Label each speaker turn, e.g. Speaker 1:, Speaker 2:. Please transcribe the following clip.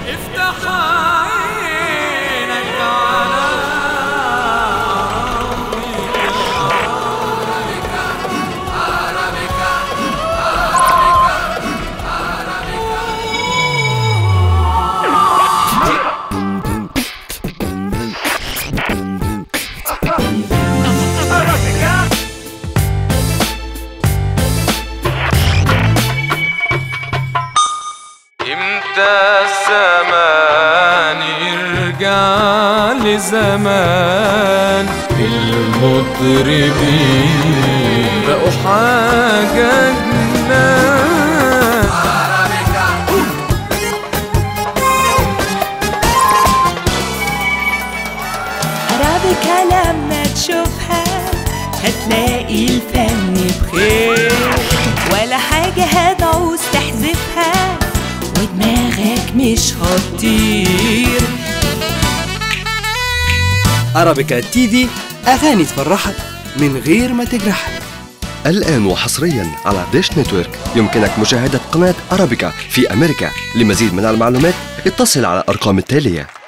Speaker 1: افتح عينك على امتى الزمان يرجع لزمان المطربين بقوا حاجة جنان
Speaker 2: عربيكا لما تشوفها هتلاقي الفن بخير ولا حاجة هتعوز تحذفها ودماغك مش هتطير
Speaker 3: أرابيكا تي في أغاني تفرحك من غير ما تجرحك
Speaker 4: الآن وحصريا على ديش نتورك يمكنك مشاهدة قناة أرابيكا في أمريكا لمزيد من المعلومات اتصل على الأرقام التالية